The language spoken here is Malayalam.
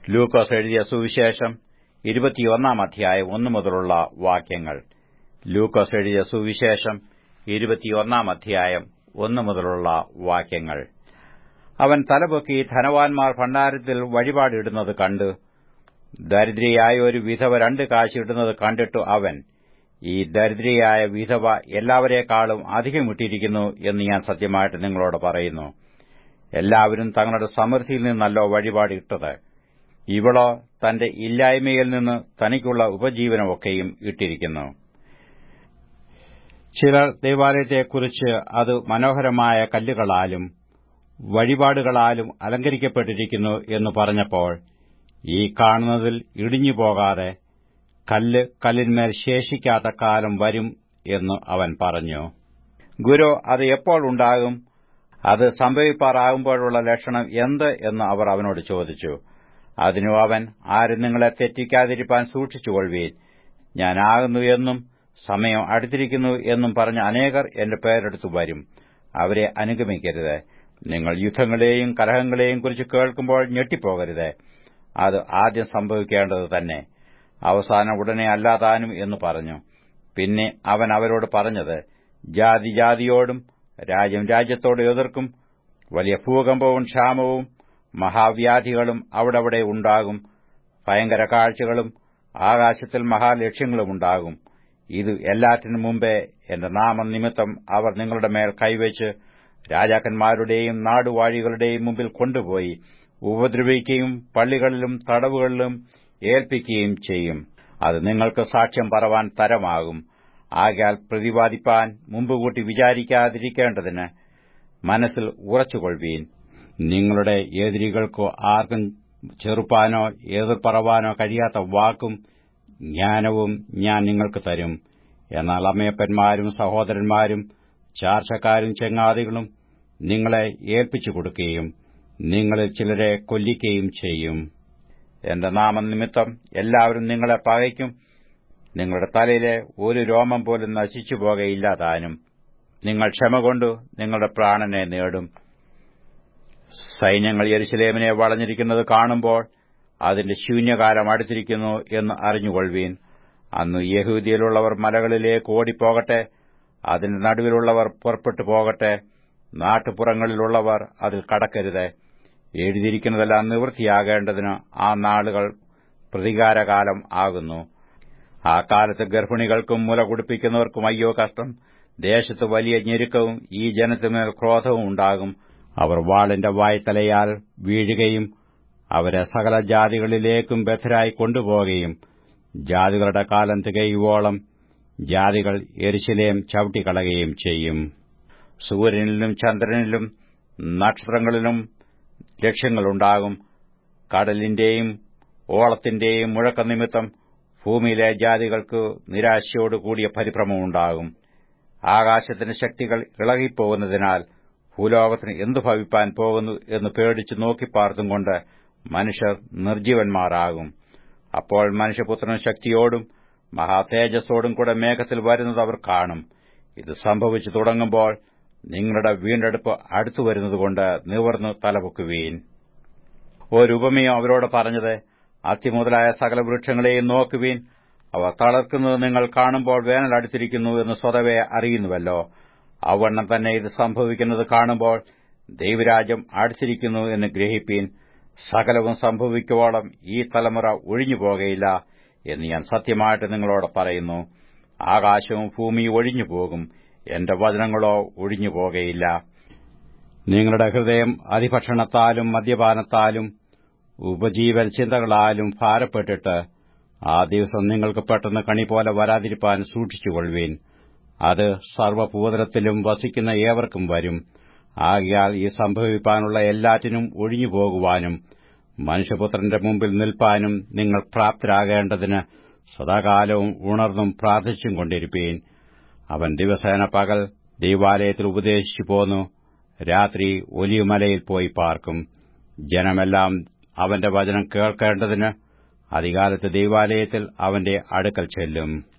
ലൂക്കോസ് എഴുതിയ സുവിശേഷം ഇരുപത്തിയൊന്നാം അധ്യായം ഒന്നു മുതലുള്ള വാക്യങ്ങൾ ലൂക്കോസ് എഴുതിയ സുവിശേഷം ഇരുപത്തിയൊന്നാം അധ്യായം ഒന്നു മുതലുള്ള വാക്യങ്ങൾ അവൻ തലപൊക്കി ധനവാന്മാർ ഭണ്ഡാരത്തിൽ വഴിപാടിടുന്നത് കണ്ടു ദരിദ്രയായ ഒരു വിധവ രണ്ട് കാശ് ഇടുന്നത് കണ്ടിട്ടു അവൻ ഈ ദരിദ്രയായ വിധവ എല്ലാവരെക്കാളും അധികം ഇട്ടിരിക്കുന്നു എന്ന് ഞാൻ സത്യമായിട്ട് നിങ്ങളോട് പറയുന്നു എല്ലാവരും തങ്ങളുടെ സമൃദ്ധിയിൽ നിന്നല്ലോ വഴിപാടിട്ടത് ഇവളോ തന്റെ ഇല്ലായ്മയിൽ നിന്ന് തനിക്കുള്ള ഉപജീവനമൊക്കെയും ഇട്ടിരിക്കുന്നു ചിലർ ദേവാലയത്തെക്കുറിച്ച് അത് മനോഹരമായ കല്ലുകളാലും വഴിപാടുകളാലും അലങ്കരിക്കപ്പെട്ടിരിക്കുന്നു എന്ന് പറഞ്ഞപ്പോൾ ഈ കാണുന്നതിൽ ഇടിഞ്ഞു പോകാതെ കല്ല് കല്ലിന്മേൽ ശേഷിക്കാത്ത കാലം വരും എന്ന് അവൻ പറഞ്ഞു ഗുരു അത് എപ്പോൾ ഉണ്ടാകും അത് സംഭവിപ്പാറാകുമ്പോഴുള്ള ലക്ഷണം എന്ത് എന്ന് അവർ അവനോട് ചോദിച്ചു അതിനു അവൻ ആരും നിങ്ങളെ തെറ്റിക്കാതിരിപ്പാൻ സൂക്ഷിച്ചുകൊള്ളുവീൻ ഞാനാകുന്നു എന്നും സമയം അടുത്തിരിക്കുന്നു എന്നും പറഞ്ഞ അനേകർ എന്റെ പേരെടുത്തു വരും അവരെ അനുഗമിക്കരുത് നിങ്ങൾ യുദ്ധങ്ങളെയും കലഹങ്ങളെയും കുറിച്ച് കേൾക്കുമ്പോൾ ഞെട്ടിപ്പോകരുത് അത് ആദ്യം സംഭവിക്കേണ്ടത് തന്നെ അവസാനം ഉടനെ അല്ലാതാനും എന്ന് പറഞ്ഞു പിന്നെ അവൻ അവരോട് പറഞ്ഞത് ജാതി ജാതിയോടും രാജ്യം രാജ്യത്തോട് എതിർക്കും വലിയ ഭൂകമ്പവും ക്ഷാമവും മഹാവ്യാധികളും അവിടവിടെ ഉണ്ടാകും ഭയങ്കര കാഴ്ചകളും ആകാശത്തിൽ മഹാലക്ഷ്യങ്ങളും ഉണ്ടാകും ഇത് എല്ലാറ്റിനും മുമ്പേ എന്റെ നാമനിമിത്തം അവർ നിങ്ങളുടെ മേൽ കൈവച്ച് രാജാക്കന്മാരുടെയും നാടുവാഴികളുടെയും മുമ്പിൽ കൊണ്ടുപോയി ഉപദ്രവിക്കുകയും പള്ളികളിലും തടവുകളിലും ഏൽപ്പിക്കുകയും ചെയ്യും അത് നിങ്ങൾക്ക് സാക്ഷ്യം പറവാൻ തരമാകും ആകയാൽ പ്രതിപാദിപ്പാൻ മുമ്പുകൂട്ടി വിചാരിക്കാതിരിക്കേണ്ടതിന് മനസ്സിൽ ഉറച്ചുകൊള്ളുവീൻ നിങ്ങളുടെ എതിരികൾക്കോ ആർക്കും ചെറുപ്പാനോ എതിർപ്പറവാനോ കഴിയാത്ത വാക്കും ജ്ഞാനവും ഞാൻ നിങ്ങൾക്ക് തരും എന്നാൽ അമ്മയപ്പന്മാരും സഹോദരന്മാരും ചാർച്ചക്കാരും ചെങ്ങാതികളും നിങ്ങളെ ഏൽപ്പിച്ചു കൊടുക്കുകയും നിങ്ങളിൽ ചിലരെ കൊല്ലിക്കുകയും ചെയ്യും എന്റെ നാമനിമിത്തം എല്ലാവരും നിങ്ങളെ പകയ്ക്കും നിങ്ങളുടെ തലയിലെ ഒരു രോമം പോലും നശിച്ചു പോകയില്ല താനും നിങ്ങൾ ക്ഷമ കൊണ്ടു നിങ്ങളുടെ പ്രാണനെ നേടും സൈന്യങ്ങൾ യെരുശലേമിനെ വളഞ്ഞിരിക്കുന്നത് കാണുമ്പോൾ അതിന്റെ ശൂന്യകാലം അടുത്തിരിക്കുന്നു എന്ന് അറിഞ്ഞുകൊള്ളുവീൻ അന്ന് യഹൂദിയിലുള്ളവർ മലകളിലേക്ക് ഓടിപ്പോകട്ടെ അതിന്റെ നടുവിലുള്ളവർ പുറപ്പെട്ടു പോകട്ടെ നാട്ടുപുറങ്ങളിലുള്ളവർ അതിൽ കടക്കരുത് എഴുതിയിരിക്കുന്നതെല്ലാം നിവൃത്തിയാകേണ്ടതിന് ആ നാളുകൾ പ്രതികാരകാലം ആകുന്നു ആ കാലത്ത് ഗർഭിണികൾക്കും മുല കുടിപ്പിക്കുന്നവർക്കും അയ്യോ കഷ്ടം ദേശത്ത് വലിയ ഞെരുക്കവും ഈ ജനത്തിന്മേൽ ക്രോധവും ഉണ്ടാകും അവർ വാളിന്റെ വായ്ത്തലയാൽ വീഴുകയും അവരെ സകല ജാതികളിലേക്കും ബദ്ധരായി കൊണ്ടുപോകുകയും ജാതികളുടെ കാലം തികയുവോളം ജാതികൾ എരിശിലേം ചവിട്ടിക്കളയുകയും ചെയ്യും സൂര്യനിലും ചന്ദ്രനിലും നക്ഷത്രങ്ങളിലും ലക്ഷ്യങ്ങളുണ്ടാകും കടലിന്റെയും ഓളത്തിന്റെയും മുഴക്കനിമിത്തം ഭൂമിയിലെ ജാതികൾക്ക് നിരാശയോടുകൂടിയ പരിഭ്രമമുണ്ടാകും ആകാശത്തിന്റെ ശക്തികൾ ഇളകിപ്പോകുന്നതിനാൽ ഭൂലോകത്തിന് എന്തു ഭവിപ്പാൻ പോകുന്നു എന്ന് പേടിച്ചു നോക്കിപ്പാർത്തും കൊണ്ട് മനുഷ്യർ നിർജീവന്മാരാകും അപ്പോൾ മനുഷ്യപുത്രൻ ശക്തിയോടും മഹാതേജസ്സോടും കൂടെ മേഘത്തിൽ വരുന്നത് അവർ കാണും ഇത് സംഭവിച്ചു തുടങ്ങുമ്പോൾ നിങ്ങളുടെ വീണ്ടെടുപ്പ് അടുത്തു വരുന്നതുകൊണ്ട് നിവർന്നു തലപൊക്കുവീൻ ഒരുപമയും അവരോട് പറഞ്ഞത് അത്തിമുതലായ സകല വൃക്ഷങ്ങളെയും നോക്കുവീൻ അവ തളർക്കുന്നത് നിങ്ങൾ കാണുമ്പോൾ വേനൽ അടുത്തിരിക്കുന്നു എന്ന് സ്വതവേ അറിയുന്നുവല്ലോ അവണ്ണം തന്നെ ഇത് സംഭവിക്കുന്നത് കാണുമ്പോൾ ദൈവരാജ്യം അടുത്തിരിക്കുന്നു എന്ന് ഗ്രഹിപ്പീൻ സകലവും സംഭവിക്കുവോളം ഈ തലമുറ ഒഴിഞ്ഞുപോകയില്ല എന്ന് ഞാൻ സത്യമായിട്ട് നിങ്ങളോട് പറയുന്നു ആകാശവും ഭൂമിയും ഒഴിഞ്ഞുപോകും എന്റെ വചനങ്ങളോ ഒഴിഞ്ഞുപോകയില്ല നിങ്ങളുടെ ഹൃദയം അതിഭക്ഷണത്താലും മദ്യപാനത്താലും ഉപജീവൻ ചിന്തകളാലും ഭാരപ്പെട്ടിട്ട് ആ ദിവസം നിങ്ങൾക്ക് പെട്ടെന്ന് കണി പോലെ വരാതിരിപ്പാൻ സൂക്ഷിച്ചുകൊള്ളുവീൻ അത് സർവ്വഭൂതലത്തിലും വസിക്കുന്ന ഏവർക്കും വരും ആകയാൽ ഈ സംഭവിപ്പാനുള്ള എല്ലാറ്റിനും ഒഴിഞ്ഞുപോകുവാനും മനുഷ്യപുത്രന്റെ മുമ്പിൽ നിൽപ്പാനും നിങ്ങൾ പ്രാപ്തരാകേണ്ടതിന് സദാകാലവും ഉണർന്നും പ്രാർത്ഥിച്ചും കൊണ്ടിരിപ്പീൻ അവൻ ദിവസേന പകൽ ദൈവാലയത്തിൽ ഉപദേശിച്ചു പോന്നു രാത്രി ഒലിയുമലയിൽ പോയി പാർക്കും ജനമെല്ലാം അവന്റെ വചനം കേൾക്കേണ്ടതിന് അധികാലത്ത് ദൈവാലയത്തിൽ അവന്റെ അടുക്കൽ ചെല്ലും